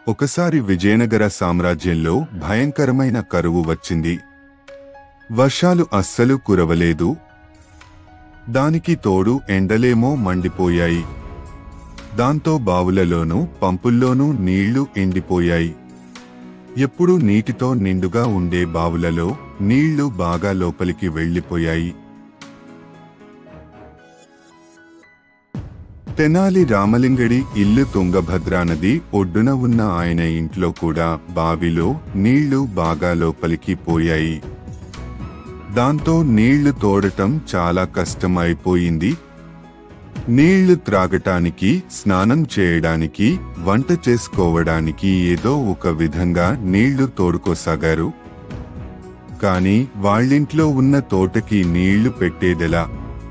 ఒకసారి విజయనగర సామ్రాజ్యంలో భయంకరమైన కరువు వచ్చింది వర్షాలు అస్సలు కురవలేదు దానికి తోడు ఎండలేమో మండిపోయాయి దాంతో బావులలోనూ పంపుల్లోనూ నీళ్లు ఎండిపోయాయి ఎప్పుడూ నీటితో నిండుగా ఉండే బావులలో నీళ్లు బాగా లోపలికి వెళ్లిపోయాయి తెనాలి రామలింగడి ఇల్లు తుంగభద్రా నది ఒడ్డున ఉన్న ఆయన ఇంట్లో కూడా బావిలో నీళ్లు బాగా లోపలికి పోయాయి దాంతో నీళ్లు తోడటం చాలా కష్టమైపోయింది నీళ్లు త్రాగటానికి స్నానం చేయడానికి వంట చేసుకోవడానికి ఏదో ఒక విధంగా నీళ్లు తోడుకోసాగారు కాని వాళ్ళింట్లో ఉన్న తోటకి నీళ్లు పెట్టేదెలా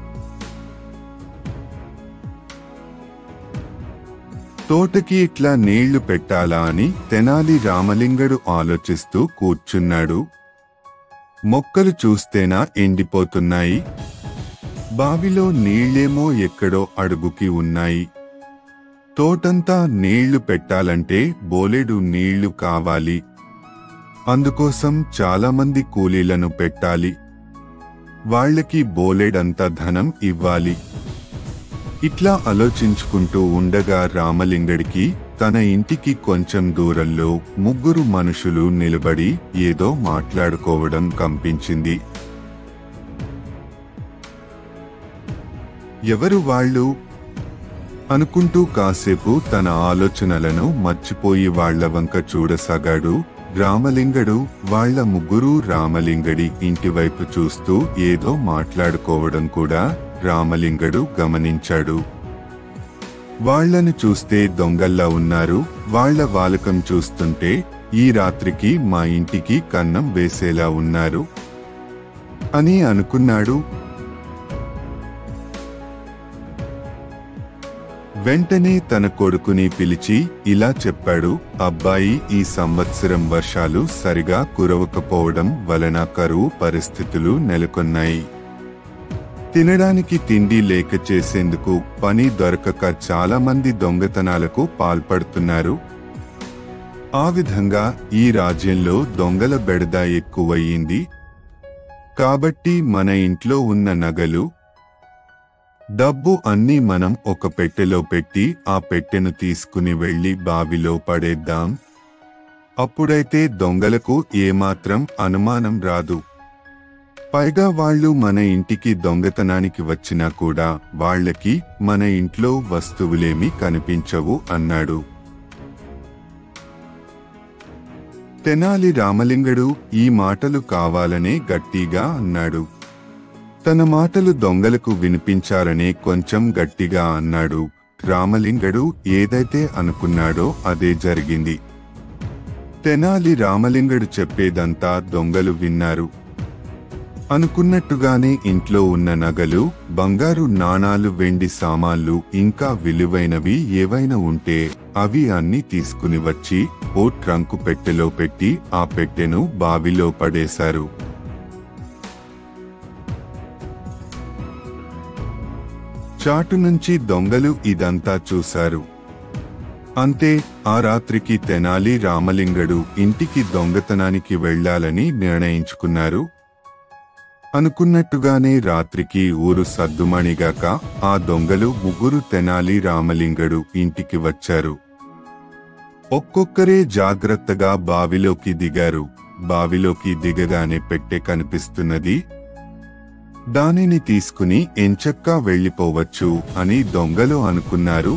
తోటకి ఇట్లా నీళ్లు పెట్టాలా అని తెనాలి రామలింగడు ఆలోచిస్తూ కూర్చున్నాడు మొక్కలు చూస్తేనా ఎండిపోతున్నాయి బావిలో నీళ్లేమో ఎక్కడో అడుగుకి ఉన్నాయి తోటంతా నీళ్లు పెట్టాలంటే బోలెడు నీళ్లు కావాలి అందుకోసం చాలామంది కూలీలను పెట్టాలి వాళ్ళకి బోలెడంత ధనం ఇవ్వాలి ఇట్లా ఆలోచించుకుంటూ ఉండగా రామలింగడికి తన ఇంటికి కొంచెం దూరంలో ముగ్గురు మనుషులు నిలబడి ఏదో మాట్లాడుకోవడం కంపించింది ఎవరు వాళ్ళు అనుకుంటూ కాసేపు తన ఆలోచనలను మర్చిపోయి వాళ్ల వంక చూడసాగాడు రామలింగడు వాళ్ళ ముగ్గురు రామలింగడి ఇంటివైపు చూస్తూ ఏదో మాట్లాడుకోవడం కూడా రామలింగడు గమనించాడు వాళ్లను చూస్తే దొంగల్లా ఉన్నారు వాళ్ళ వాలకం చూస్తుంటే ఈ రాత్రికి మా ఇంటికి కన్నం వేసేలా ఉన్నారు అని అనుకున్నాడు వెంటనే తన కొడుకుని పిలిచి ఇలా చెప్పాడు అబ్బాయి ఈ సంవత్సరం వర్షాలు సరిగా కురవకపోవడం వలన కరువు పరిస్థితులు నెలకొన్నాయి తినడానికి తిండి లేక చేసేందుకు పని దొరకక చాలా మంది దొంగతనాలకు పాల్పడుతున్నారు ఆ విధంగా ఈ రాజ్యంలో దొంగల బెడద ఎక్కువయ్యింది కాబట్టి మన ఇంట్లో ఉన్న నగలు డబ్బు అన్నీ మనం ఒక పెట్టెలో పెట్టి ఆ పెట్టెను తీసుకుని వెళ్లి బావిలో పడేద్దాం అప్పుడైతే దొంగలకు ఏమాత్రం అనుమానం రాదు పైగా వాళ్ళు మన ఇంటికి దొంగతనానికి వచ్చినా కూడా వాళ్ళకి మన ఇంట్లో వస్తువులేమీ కనిపించవు అన్నాడు తెనాలి రామలింగడు ఈ మాటలు కావాలనే గట్టిగా అన్నాడు తన మాటలు దొంగలకు వినిపించారనే కొంచెం గట్టిగా అన్నాడు రామలింగడు ఏదైతే అనుకున్నాడో అదే జరిగింది తెనాలి రామలింగడు చెప్పేదంతా దొంగలు విన్నారు అనుకున్నట్టుగానే ఇంట్లో ఉన్న నగలు బంగారు నాణాలు వెండి సామాన్లు ఇంకా విలువైనవి ఏవైనా ఉంటే అవి అన్ని తీసుకుని వచ్చి ఓ ట్రంకు పెట్టెలో పెట్టి ఆ పెట్టెను బావిలో పడేశారు చాటు నుంచి దొంగలు ఇదంతా చూశారు అంతే ఆ రాత్రికి తెనాలి రామలింగడు ఇంటికి దొంగతనానికి వెళ్లాలని నిర్ణయించుకున్నారు అనుకున్నట్టుగానే రాత్రికి ఊరు సద్దుమణిగాక ఆ దొంగలు ముగ్గురు తెనాలి రామలింగడు ఇంటికి వచ్చారు ఒక్కొక్కరే జాగ్రత్తగా బావిలోకి దిగారు బావిలోకి దిగగానే పెట్టె కనిపిస్తున్నది దానిని తీసుకుని ఎంచక్కా వెళ్లిపోవచ్చు అని దొంగలు అనుకున్నారు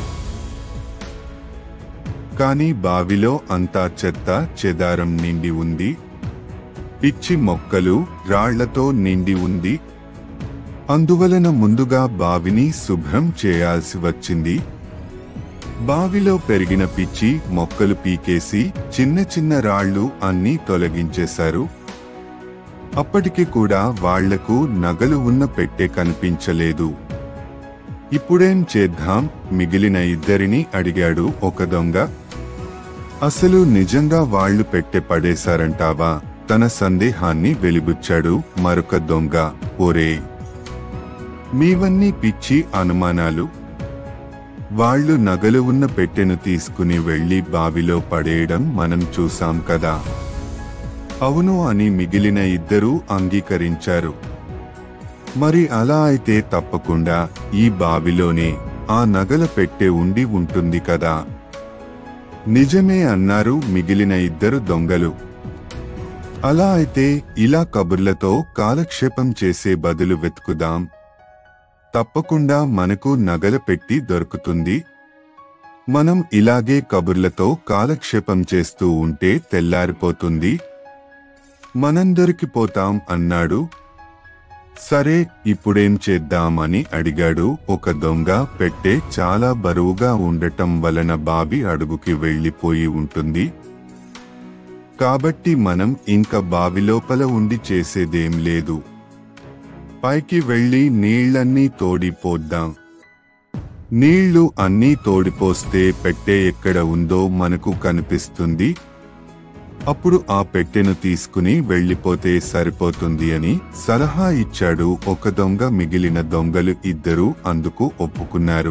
కాని బావిలో అంతా చెత్త చెదారం నిండి ఉంది పిచ్చి మొక్కలు రాళ్లతో నిండి ఉంది అందువలన ముందుగా బావిని శుభ్రం చేయాల్సి వచ్చింది బావిలో పెరిగిన పిచ్చి మొక్కలు పీకేసి చిన్న చిన్న రాళ్లు అన్నీ తొలగించేశారు అప్పటికి కూడా వాళ్లకు నగలు ఉన్న పెట్టె కనిపించలేదు ఇప్పుడేం చేద్దాం మిగిలిన ఇద్దరిని అడిగాడు ఒక దొంగ అసలు నిజంగా వాళ్ళు పెట్టె పడేశారంటావా తన సందేహాన్ని వెలిబుచ్చాడు మరొక దొంగ ఒరే మీవన్నీ పిచ్చి అనుమానాలు వాళ్ళు నగలు ఉన్న పెట్టెను తీసుకుని వెళ్లి బావిలో పడేయడం మనం చూసాం కదా అవును అని మిగిలిన ఇద్దరూ అంగీకరించారు మరి అలా అయితే తప్పకుండా ఈ బావిలోనే ఆ నగల పెట్టె ఉండి ఉంటుంది కదా నిజమే అన్నారు మిగిలిన ఇద్దరు దొంగలు అలా అయితే ఇలా కబుర్లతో కాలక్షేపం చేసే బదులు వెతుకుదాం తప్పకుండా మనకు నగల పెట్టి దొరుకుతుంది మనం ఇలాగే కబుర్లతో కాలక్షేపం చేస్తూ ఉంటే తెల్లారిపోతుంది మనం దొరికిపోతాం అన్నాడు సరే ఇప్పుడేం చేద్దామని అడిగాడు ఒక దొంగ పెట్టే చాలా బరువుగా ఉండటం వలన బావి అడుగుకి వెళ్లిపోయి ఉంటుంది కాబట్టి మనం ఇంకా బావి లోపల ఉండి చేసేదేం లేదు పైకి వెళ్లి నీళ్లన్నీ తోడిపోద్దాం నీళ్లు అన్నీ తోడిపోస్తే పెట్టె ఎక్కడ ఉందో మనకు కనిపిస్తుంది అప్పుడు ఆ పెట్టెను తీసుకుని వెళ్లిపోతే సరిపోతుంది అని సలహా ఇచ్చాడు ఒక దొంగ మిగిలిన దొంగలు ఇద్దరూ అందుకు ఒప్పుకున్నారు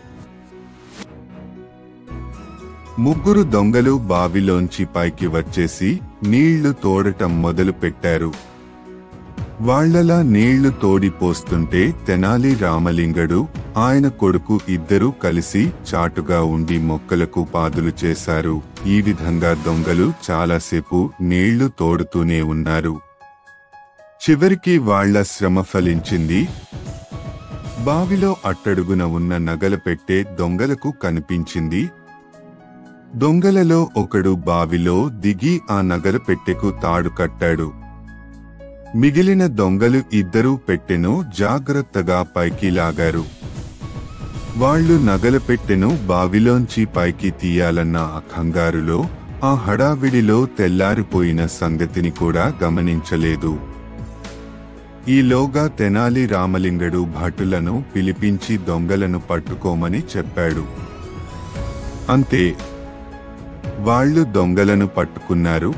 ముగ్గురు దొంగలు బావిలోంచి పైకి వచ్చేసి నీళ్లు తోడటం మొదలు పెట్టారు వాళ్లలా నీళ్లు తోడిపోస్తుంటే తెనాలి రామలింగడు ఆయన కొడుకు ఇద్దరూ కలిసి చాటుగా ఉండి మొక్కలకు పాదులు చేశారు ఈ విధంగా దొంగలు చాలాసేపు నీళ్లు తోడుతూనే ఉన్నారు చివరికి వాళ్ల శ్రమ ఫలించింది బావిలో అట్టడుగున ఉన్న నగల పెట్టే దొంగలకు కనిపించింది దొంగలలో ఒకడు బావిలో దిగి ఆ నగల పెట్టెకు తాడు కట్టాడు మిగిలిన దొంగలు ఇద్దరూ పెట్టెను జాగ్రత్తగా పైకి లాగారు వాళ్ళు నగల పెట్టెను బావిలోంచి పైకి తీయాలన్న ఆ కంగారులో ఆ హడావిడిలో తెల్లారిపోయిన సంగతిని కూడా గమనించలేదు ఈలోగా తెనాలి రామలింగడు భటులను పిలిపించి దొంగలను పట్టుకోమని చెప్పాడు అంతే వాళ్ళు దొంగలను పట్టుకున్నారు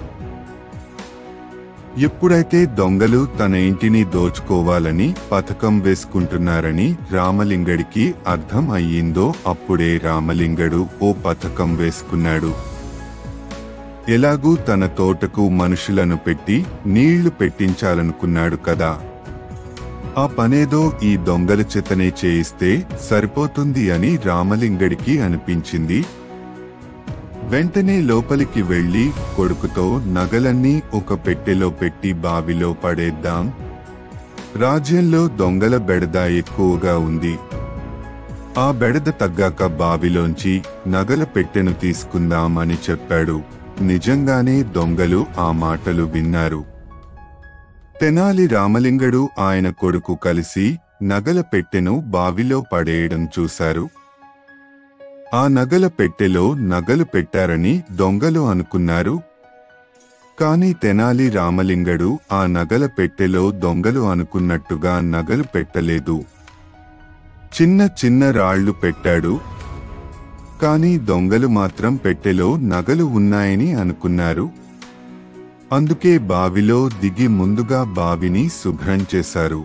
ఎప్పుడైతే దొంగలు తన ఇంటిని దోచుకోవాలని పథకం వేసుకుంటున్నారని రామలింగడికి అర్థం అయ్యిందో అప్పుడే రామలింగడు ఓ పథకం వేసుకున్నాడు ఎలాగూ తన తోటకు మనుషులను పెట్టి నీళ్లు పెట్టించాలనుకున్నాడు కదా ఆ పనేదో ఈ దొంగల చేతనే చేయిస్తే సరిపోతుంది అని రామలింగడికి అనిపించింది వెంటనే లోపలికి వెళ్లి కొడుకుతో నగలన్నీ ఒక పెట్టెలో పెట్టి బావిలో పడేద్దాం రాజ్యంలో దొంగల బెడద ఎక్కువగా ఉంది ఆ బెడద తగ్గాక బావిలోంచి నగల పెట్టెను తీసుకుందాం అని చెప్పాడు నిజంగానే దొంగలు ఆ మాటలు విన్నారు తెనాలి రామలింగడు ఆయన కొడుకు కలిసి నగల పెట్టెను బావిలో పడేయడం చూశారు ఆ నగల పెట్టెలో నగలు పెట్టారని దొంగలు అనుకున్నారు కాని తెనాలి రామలింగడు ఆ నగల పెట్టెలో దొంగలు అనుకున్నట్టుగా నగలు పెట్టలేదు చిన్న చిన్న రాళ్లు పెట్టాడు కాని దొంగలు మాత్రం పెట్టెలో నగలు ఉన్నాయని అనుకున్నారు అందుకే బావిలో దిగి ముందుగా బావిని శుభ్రం చేశారు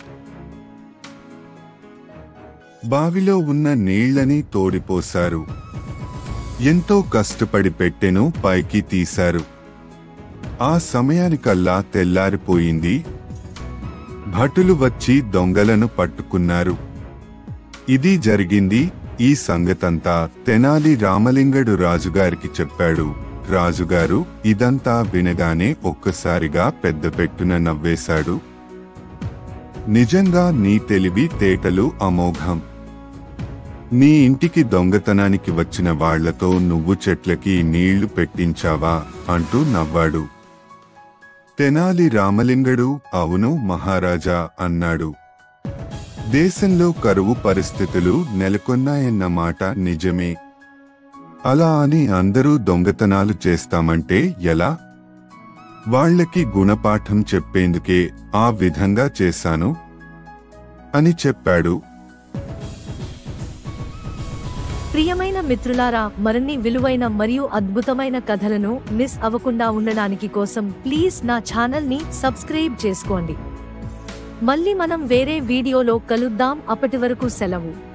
బావిలో ఉన్న నీళ్లని తోడిపోశారు ఎంతో కష్టపడి పెట్టెను పైకి తీశారు ఆ సమయానికల్లా తెల్లారిపోయింది భటులు వచ్చి దొంగలను పట్టుకున్నారు ఇది జరిగింది ఈ సంగతంతా తెనాలి రామలింగడు రాజుగారికి చెప్పాడు రాజుగారు ఇదంతా వినగానే ఒక్కసారిగా పెద్ద పెట్టున నవ్వేశాడు నిజంగా నీ తెలివి తేటలు అమోఘం నీ ఇంటికి దొంగతనానికి వచ్చిన వాళ్లతో నువ్వు చెట్లకి నీళ్లు పెట్టించావా అంటూ నవ్వాడు తెనాలి రామలింగడు అవును మహారాజా అన్నాడు దేశంలో కరువు పరిస్థితులు నెలకొన్నాయన్న మాట నిజమే అలా అని అందరూ దొంగతనాలు చేస్తామంటే ఎలా వాళ్ళకి గుణపాఠం చెప్పేందుకే ఆ విధంగా చేశాను అని చెప్పాడు ప్రియమైన మిత్రులారా మరిన్ని విలువైన మరియు అద్భుతమైన కథలను మిస్ అవ్వకుండా ఉండడానికి కోసం ప్లీజ్ నా ఛానల్ ని సబ్స్క్రైబ్ చేసుకోండి మళ్ళీ మనం వేరే వీడియోలో కలుద్దాం అప్పటి వరకు సెలవు